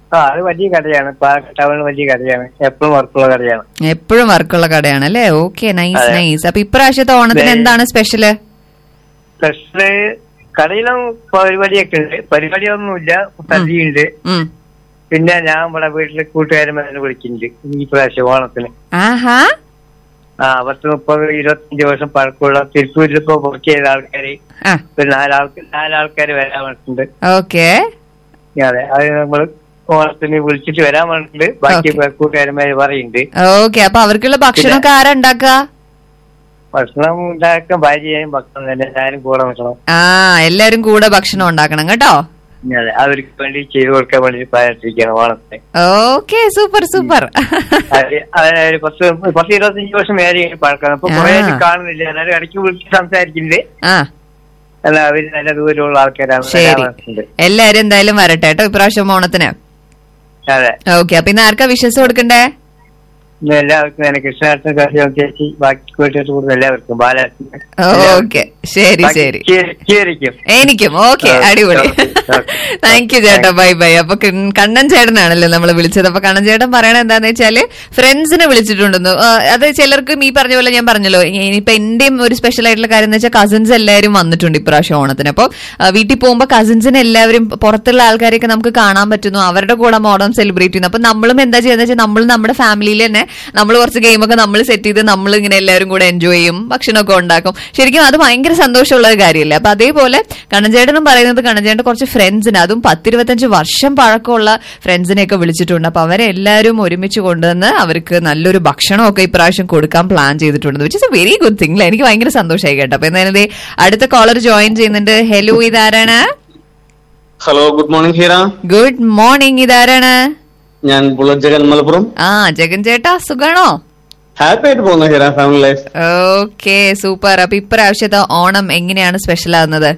ആ അത് വലിയ കടയാണ് ടൗണിൽ വലിയ കടയാണ് എപ്പോഴും വർക്കുള്ള കടയാണ് എപ്പോഴും വർക്കുള്ള കടയാണ് അല്ലേ ഓക്കെ നൈസ് അതെ. നൈസ് അപ്പൊ ഇപ്രാവശ്യത്തെ ഓണത്തിന് ദേ- എന്താണ് സ്പെഷ്യല് സ്പെഷ്യല് കടയിലും പരിപാടിയൊക്കെ ഉണ്ട് പരിപാടിയൊന്നുമില്ല സദ്യയുണ്ട് ഉം പിന്നെ ഞാൻ ഇവിടെ വീട്ടില് കൂട്ടുകാരന്മാരെ വിളിക്കുന്നുണ്ട് ഈ പ്രാവശ്യം ഓണത്തിന് ആഹാ ആ പത്ത് മുപ്പത് ഇരുപത്തഞ്ച് വർഷം പഴക്കമുള്ള തിരുപ്പൂരിൽ ഇപ്പൊ വർക്ക് ചെയ്ത ആൾക്കാര് ആ ഒരു നാലാൾക്ക് നാലാൾക്കാര് വരാൻ പറഞ്ഞിട്ടുണ്ട് ഓക്കെ അതെ അത് നമ്മൾ ഓണത്തിന് വിളിച്ചിട്ട് വരാൻ പറഞ്ഞിട്ടുണ്ട് ബാക്കി കൂട്ടുകാരന്മാര് പറയുന്നുണ്ട് ഓക്കെ അപ്പൊ അവർക്കുള്ള ഭക്ഷണമൊക്കെ ആരാ ഉണ്ടാക്കുക ഭക്ഷണം ഉണ്ടാക്കാൻ ഭാര്യയും ഭക്ഷണം തന്നെ ഞാനും കൂടെ നിൽക്കണം ആ എല്ലാരും കൂടെ ഭക്ഷണം ഉണ്ടാക്കണം കേട്ടോ അതെ അവർക്ക് വേണ്ടി ചെയ്തു കൊടുക്കാൻ വേണ്ടി പ്രാർത്ഥിക്കണം ഓണത്തിന് ഓക്കെ സൂപ്പർ സൂപ്പർ അത് അത് ഒരു പത്ത് പത്ത് ഇരുപത്തഞ്ച് വർഷം വേറെ പഴക്കം അപ്പൊ കുറെ ആ. കാണുന്നില്ല എന്നാലും ഇടയ്ക്ക് വിളിച്ച് സംസാരിക്കുന്നുണ്ട് ആ അല്ല അവര് നല്ല ദൂരമുള്ള ആൾക്കാരാണ് ശരി വരാൻ പറഞ്ഞിട്ടുണ്ട്. എല്ലാരും എന്തായാലും വരട്ടെ കേട്ടോ ഇപ്രാവശ്യം ഓണത്തിന് അതെ ഓക്കെ അപ്പൊ ഇന്ന് ആർക്കാ വിശ്വസ് കൊടുക്കണ്ടേ ഇന്ന് എല്ലാവർക്കും തന്നെ കൃഷ്ണാർത്ഥൻ കർഷകം ചേച്ചി ബാക്കി കൂട്ടിയിട്ട് കൂടുന്ന എല്ലാവർക്കും ബാലാർത്ഥൻ ഓക്കെ ശരി ശരി ചേരിക്കും എനിക്കും ഓക്കെ ഓക്കെ, അടിപൊളി ഓക്കെ, ഓക്കെ. താങ്ക് യു ചേട്ടാ ബൈ ബൈ അപ്പൊ കിൺ- കണ്ണൻ ചേട്ടനാണല്ലോ നമ്മൾ വിളിച്ചത് അപ്പൊ കണ്ണൻ ചേട്ടൻ പറയണത് എന്താന്ന് വെച്ചാല് ഫ്രണ്ട്സിനെ വിളിച്ചിട്ടുണ്ടെന്ന് ആ, അത് ചിലർക്കും ഈ പറഞ്ഞ പോലെ ഞാൻ പറഞ്ഞല്ലോ ഇനിയിപ്പൊ എന്റെയും ഒരു സ്പെഷ്യൽ ആയിട്ടുള്ള കാര്യം എന്ന് വെച്ചാൽ കസിൻസ് എല്ലാവരും വന്നിട്ടുണ്ട് ഇപ്രാവശ്യം ഓണത്തിന് അപ്പൊ ആ, വീട്ടിൽ പോകുമ്പോൾ കസിൻസിനെ എല്ലാവരും പുറത്തുള്ള ആൾക്കാരെയൊക്കെ നമുക്ക് കാണാൻ പറ്റുന്നു അവരുടെ കൂടെ ഓണം സെലിബ്രേറ്റ് ചെയ്യുന്നു അപ്പൊ നമ്മളും എന്താ ചെയ്യുന്നത് വെച്ചാൽ നമ്മൾ നമ്മുടെ ഫാമിലിയിൽ തന്നെ നമ്മൾ കുറച്ച് ഗെയിമൊക്കെ നമ്മൾ സെറ്റ് ചെയ്ത് നമ്മൾ ഇങ്ങനെ എല്ലാവരും കൂടെ എൻജോയ് ചെയ്യും ഭക്ഷണമൊക്കെ ഉണ്ടാക്കും ശരിക്കും അത് ഭയങ്കര സന്തോഷമുള്ള ഒരു കാര്യമല്ലേ അപ്പൊ അതേപോലെ കണ്ണഞ്ചേട്ടനും പറയുന്നത് കണ്ണഞ്ചേട്ടൻ കുറച്ച് ഫ്രണ്ട്സിന് അതും പത്തിരുപത്തഞ്ച് വർഷം പഴക്കമുള്ള ഫ്രണ്ട്സിനെയൊക്കെ വിളിച്ചിട്ടുണ്ട് അപ്പൊ അവരെ എല്ലാവരും ഒരുമിച്ച് കൊണ്ടുവന്ന് അവർക്ക് നല്ലൊരു ഭക്ഷണമൊക്കെ ഇപ്രാവശ്യം കൊടുക്കാൻ പ്ലാൻ ചെയ്തിട്ടുണ്ട് which is a very good thing എനിക്ക് ഭയങ്കര സന്തോഷമായി കേട്ടോ അപ്പൊ എന്തായാലും ദേ അടുത്ത കോളർ ജോയിൻ ചെയ്യുന്നുണ്ട് ഹലോ ഇതാരാണ് hello good morning Heera good morning ഇതാരാണ് ഞാൻ ബുള്ളറ്റ് ജഗൻ മലപ്പുറം ആ ജഗൻ ചേട്ടാ സുഖാണോ ഹാപ്പി ആയിട്ട് പോകുന്നു Heera family life okay super അപ്പൊ ഇപ്രാവശ്യത്തെ ഓണം എങ്ങനെയാണ് സ്പെഷ്യൽ ആകുന്നത്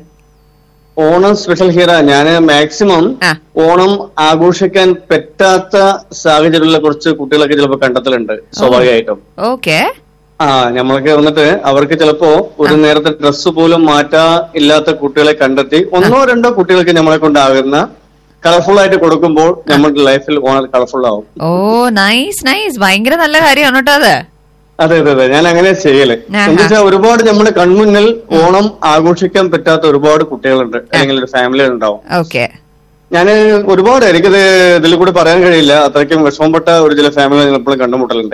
ഓണം സ്പെഷ്യൽ ഹീറ ഞാൻ മാക്സിമം ആ. ഓണം ആഘോഷിക്കാൻ പറ്റാത്ത സാഹചര്യമുള്ള കുറച്ച് കുട്ടികളൊക്കെ ചിലപ്പോൾ കണ്ടെത്തലുണ്ട് സ്വാഭാവികമായിട്ടും ഓക്കെ ആ നമ്മൾക്ക് വന്നിട്ട് അവർക്ക് ചിലപ്പോ ഒരു നേരത്തെ ഡ്രസ്സ് പോലും മാറ്റാ ഇല്ലാത്ത കുട്ടികളെ കണ്ടെത്തി ഒന്നോ രണ്ടോ കുട്ടികൾക്ക് നമ്മളെ കൊണ്ടാകുന്ന കളർഫുൾ ആയിട്ട് കൊടുക്കുമ്പോൾ നമ്മുടെ ലൈഫിൽ ഓണം കളർഫുൾ ആവും ഓ നൈസ് നൈസ് ഭയങ്കര നല്ല കാര്യമാണ് കേട്ടോ അത് അതെ അതെ അതെ ഞാൻ അങ്ങനെ ചെയ്യല് ആഹാ. എന്താ വെച്ചാൽ ഒരുപാട് നമ്മുടെ കൺമുന്നിൽ ഓണം ആഘോഷിക്കാൻ പറ്റാത്ത ഒരുപാട് കുട്ടികളുണ്ട് അല്ലെങ്കിൽ ഒരു ഫാമിലി ഉണ്ടാവും ഓക്കെ ഞാൻ ഒരുപാട് എനിക്കത് ഇതിൽ കൂടി പറയാൻ കഴിയില്ല അത്രയ്ക്കും വിഷമപ്പെട്ട ഒരു ചില ഫാമിലി എപ്പോഴും കണ്ടുമുട്ടലുണ്ട്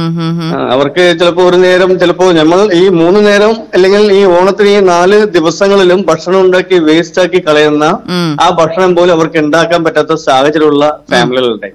ആ, അവർക്ക് ചിലപ്പോ ഒരു നേരം ചിലപ്പോ നമ്മൾ ഈ മൂന്ന് നേരം അല്ലെങ്കിൽ ഈ ഓണത്തിന് ഈ നാല് ദിവസങ്ങളിലും ഭക്ഷണം ഉണ്ടാക്കി വേസ്റ്റ് ആക്കി കളയുന്ന ആ ഭക്ഷണം പോലും അവർക്ക് ഉണ്ടാക്കാൻ പറ്റാത്ത സാഹചര്യമുള്ള ഫാമിലികളുണ്ട്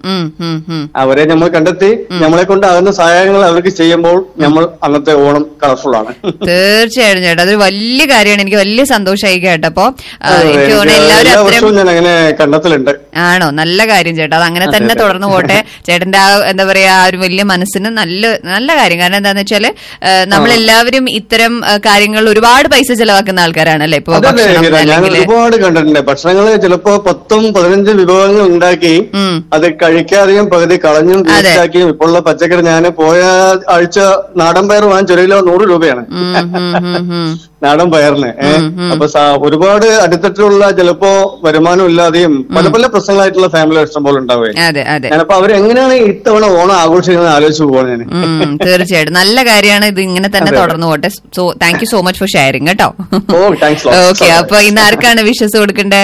അവരെ നമ്മൾ കണ്ടെത്തി നമ്മളെ കൊണ്ട് ആകുന്ന സഹായങ്ങൾ അവർക്ക് ചെയ്യുമ്പോൾ നമ്മൾ അന്നത്തെ ഓണം കളർഫുൾ ആണ് തീർച്ചയായിട്ടും ചേട്ടാ അതൊരു വലിയ കാര്യമാണ് എനിക്ക് വലിയ സന്തോഷമായി കേട്ടപ്പോ ആ, അതെ, എനിക്ക് തോന്നുന്നു എനിക്ക് എല്ലാവരും എല്ലാ അത്രയും വർഷവും ഞാൻ അങ്ങനെ കണ്ടെത്തലുണ്ട് ആണോ നല്ല കാര്യം ചേട്ടാ അത് അങ്ങനെ തന്നെ തുടർന്ന് പോട്ടെ ചേട്ടന്റെ ആ എന്താ പറയാ ആ ഒരു വലിയ മനസ്സിന് നല്ല നല്ല കാര്യം കാരണം എന്താന്ന് വെച്ചാല് നമ്മളെല്ലാവരും ഇത്തരം ആ, കാര്യങ്ങളിൽ ഒരുപാട് പൈസ ചെലവാക്കുന്ന ആൾക്കാരാണല്ലേ ഇപ്പൊ അതെ അതെ ഭക്ഷണം ഹീര, ഞാൻ അല്ലെങ്കിൽ ഒരുപാട് കണ്ടിട്ടുണ്ട് ഭക്ഷണങ്ങള് ചിലപ്പോ പത്തും പതിനഞ്ചും വിഭവങ്ങൾ ഉണ്ടാക്കി ഉം. അത് കഴിക്കാതെയും പകുതി കളഞ്ഞും അതെ. വേസ്റ്റാക്കിയും ഇപ്പോൾ ഉള്ള പച്ചക്കറി ഞാൻ പോയ ആഴ്ച നാടൻ പയർ വാങ്ങിച്ച ഒരു കിലോ നൂറ് രൂപയാണ് ഉം, ഉം, ഉം, ഉം. നാടൻ പയറിന് ഏഹ് അപ്പൊ സാ- ഒരുപാട് അടിത്തട്ടിലുള്ള ചിലപ്പോ വരുമാനം ഇല്ലാതെയും പല പല പ്രശ്നങ്ങളായിട്ടുള്ള ഫാമിലി ഇഷ്ടം പോലെ ഉണ്ടാവുകയും അതെ അതെ ഞാനപ്പോ അവരെങ്ങനെയാണ് ഇത്തവണ ഓണം ആഘോഷിക്കുന്നത് ആലോചിച്ച് പോവാണ് ഞാൻ ഉം, തീർച്ചയായിട്ടും നല്ല കാര്യമാണ് ഇത് ഇങ്ങനെ തന്നെ അതെ, അതെ. തുടർന്ന് പോട്ടെ so thank you so much for sharing കേട്ടോ ഓ താങ്ക്സ് ഓക്കെ അപ്പൊ ഇന്ന് ആർക്കാണ് വിശ്വസ് കൊടുക്കണ്ടേ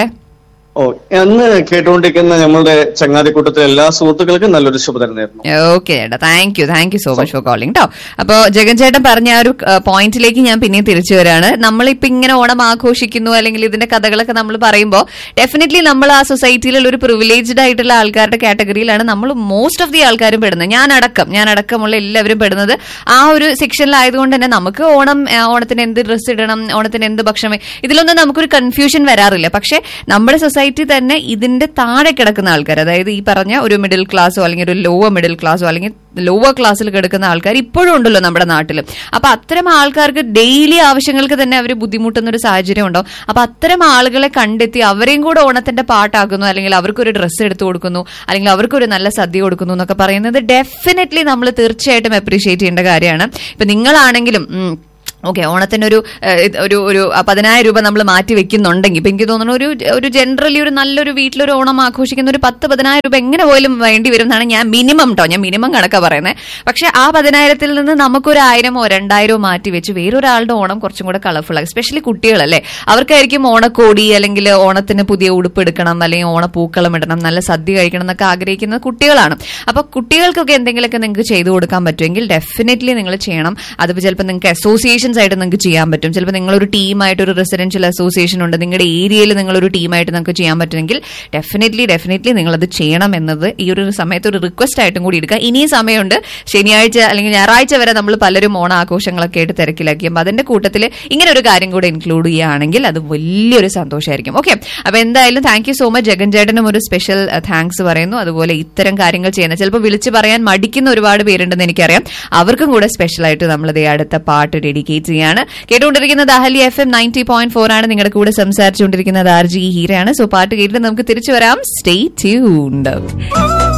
ഓ അന്ന് കേട്ടുകൊണ്ടിരിക്കുന്ന നമ്മളുടെ ചങ്ങാതിക്കൂട്ടത്തിലെ എല്ലാ സുഹൃത്തുക്കൾക്കും നല്ലൊരു ശുഭതരം നേരുന്നു ഓക്കെ ചേട്ടാ thank you thank you so much for calling കേട്ടോ അപ്പോ ജഗൻ ചേട്ടൻ പറഞ്ഞ ആ ഒരു പോയിന്റിലേക്ക് ഞാൻ പിന്നെയും തിരിച്ചു വരാണ് നമ്മളിപ്പോ ഇങ്ങനെ ഓണം ആഘോഷിക്കുന്നു അല്ലെങ്കിൽ ഇതിന്റെ കഥകളൊക്കെ നമ്മൾ പറയുമ്പോൾ ഡെഫിനറ്റ്ലി നമ്മൾ ആ സൊസൈറ്റിയിലുള്ള ഒരു പ്രിവിലേജ്ഡ് ആയിട്ടുള്ള ആൾക്കാരുടെ കാറ്റഗറിയിലാണ് നമ്മൾ മോസ്റ്റ് ഓഫ് ദി ആൾക്കാരും പെടുന്നത് ഞാൻ അടക്കം ഞാൻ അടക്കമുള്ള എല്ലാവരും പെടുന്നത് ആ ഒരു സെക്ഷനിലായതുകൊണ്ട് തന്നെ നമുക്ക് ഓണം ആ, ഓണത്തിന് എന്ത് ഡ്രസ്സ് ഇടണം ഓണത്തിന് എന്ത് ഭക്ഷണം ഇതിലൊന്നും നമുക്കൊരു കൺഫ്യൂഷൻ വരാറില്ല പക്ഷെ നമ്മുടെ സൊസൈറ്റി തന്നെ ഇതിന്റെ താഴെ കിടക്കുന്ന ആൾക്കാർ അതായത് ഈ പറഞ്ഞ ഒരു മിഡിൽ ക്ലാസ്സോ അല്ലെങ്കിൽ ഒരു ലോവർ മിഡിൽ ക്ലാസ്സോ അല്ലെങ്കിൽ ലോവർ ക്ലാസ്സിൽ കിടക്കുന്ന ആൾക്കാർ ഇപ്പോഴും ഉണ്ടല്ലോ നമ്മുടെ നാട്ടിൽ അപ്പൊ അത്തരം ആൾക്കാർക്ക് ഡെയിലി ആവശ്യങ്ങൾക്ക് തന്നെ അവർ ബുദ്ധിമുട്ടുന്ന ഒരു സാഹചര്യം ഉണ്ടോ അപ്പൊ അത്തരം ആളുകളെ കണ്ടെത്തി അവരെയും കൂടെ ഓണത്തിന്റെ പാട്ടാക്കുന്നു അല്ലെങ്കിൽ അവർക്കൊരു ഡ്രസ്സ് എടുത്തു കൊടുക്കുന്നു അല്ലെങ്കിൽ അവർക്കൊരു നല്ല സദ്യ കൊടുക്കുന്നു എന്നൊക്കെ പറയുന്നത് ഡെഫിനറ്റ്ലി നമ്മൾ തീർച്ചയായിട്ടും അപ്രീഷിയേറ്റ് ചെയ്യേണ്ട കാര്യമാണ് ഇപ്പൊ നിങ്ങളാണെങ്കിലും ഉം, ഓക്കെ ഓണത്തിന് ഒരു ഏഹ്, ഇത് ഒരു ഒരു പതിനായിരം രൂപ നമ്മൾ മാറ്റി വെക്കുന്നുണ്ടെങ്കിൽ ഇപ്പൊ എനിക്ക് തോന്നുന്നു ഒരു ഒരു ജനറലി ഒരു നല്ലൊരു വീട്ടിലൊരു ഓണം ആഘോഷിക്കുന്ന ഒരു പത്ത് പതിനായിരം രൂപ എങ്ങനെ പോലും വേണ്ടി വരും എന്നാണ് ഞാൻ മിനിമം കേട്ടോ ഞാൻ മിനിമം കണക്കാ പറയുന്നത് പക്ഷെ ആ പതിനായിരത്തിൽ നിന്ന് നമുക്കൊരു ആയിരമോ രണ്ടായിരമോ മാറ്റി വെച്ച് വേറൊരാളുടെ ഓണം കുറച്ചും കൂടെ കളർഫുൾ ആയി എസ്പെഷ്യലി കുട്ടികളല്ലേ അവർക്കായിരിക്കും ഓണക്കോടി അല്ലെങ്കിൽ ഓണത്തിന് പുതിയ ഉടുപ്പ് എടുക്കണം അല്ലെങ്കിൽ ഓണപ്പൂക്കളം ഇടണം നല്ല സദ്യ കഴിക്കണം എന്നൊക്കെ ആഗ്രഹിക്കുന്ന കുട്ടികളാണ് അപ്പൊ കുട്ടികൾക്കൊക്കെ എന്തെങ്കിലുമൊക്കെ നിങ്ങൾക്ക് ചെയ്തു കൊടുക്കാൻ പറ്റുമെങ്കിൽ ഡെഫിനറ്റ്ലി നിങ്ങൾ ചെയ്യണം അതിപ്പോൾ ചിലപ്പോൾ നിങ്ങൾക്ക് അസോസിയേഷൻസ് ആയിട്ട് നിങ്ങൾക്ക് ചെയ്യാൻ പറ്റും ചിലപ്പോൾ നിങ്ങളൊരു ടീമായിട്ട് ഒരു റെസിഡൻഷ്യൽ അസോസിയേഷൻ ഉണ്ട് നിങ്ങളുടെ ഏരിയയിൽ നിങ്ങളൊരു ടീമായിട്ട് നിങ്ങൾക്ക് ചെയ്യാൻ പറ്റുമെങ്കിൽ ഡെഫിനറ്റ്ലി ഡെഫിനറ്റ്ലി നിങ്ങളത് ചെയ്യണം എന്നത് ഈ ഒരു സമയത്ത് ഒരു റിക്വസ്റ്റ് ആയിട്ടും കൂടി എടുക്കുക ഇനിയും സമയമുണ്ട് ശനിയാഴ്ച അല്ലെങ്കിൽ ഞായറാഴ്ച വരെ നമ്മൾ പലരും ഓണാഘോഷങ്ങളൊക്കെ ആയിട്ട് തിരക്കിലാക്കി അപ്പോൾ അതിന്റെ കൂട്ടത്തിൽ ഇങ്ങനെ ഒരു കാര്യം കൂടെ ഇൻക്ലൂഡ് ചെയ്യുകയാണെങ്കിൽ അത് വലിയൊരു സന്തോഷമായിരിക്കും ഓക്കെ അപ്പൊ എന്തായാലും thank you so much Jagan ചേട്ടനും ഒരു സ്പെഷ്യൽ താങ്ക്സ് പറയുന്നു അതുപോലെ ഇത്തരം കാര്യങ്ങൾ ചെയ്യുന്ന ചിലപ്പോൾ വിളിച്ച് പറയാൻ മടിക്കുന്ന ഒരുപാട് പേരുണ്ടെന്ന് എനിക്കറിയാം അവർക്കും കൂടെ സ്പെഷ്യൽ ആയിട്ട് നമ്മൾ ഇതേ അടുത്ത പാട്ട് ഡെഡിക്കേറ്റ് ചെയ്യാണ് കേട്ടുകൊണ്ടിരിക്കുന്നത് Ahalia F M ninety point four ആണ് നിങ്ങളുടെ കൂടെ സംസാരിച്ചുകൊണ്ടിരിക്കുന്നത് ആർ ജി ഹീരയാണ് സോ പാട്ട് കേട്ടിട്ട് നമുക്ക് തിരിച്ചു വരാം സ്റ്റേ ട്യൂൺഡ്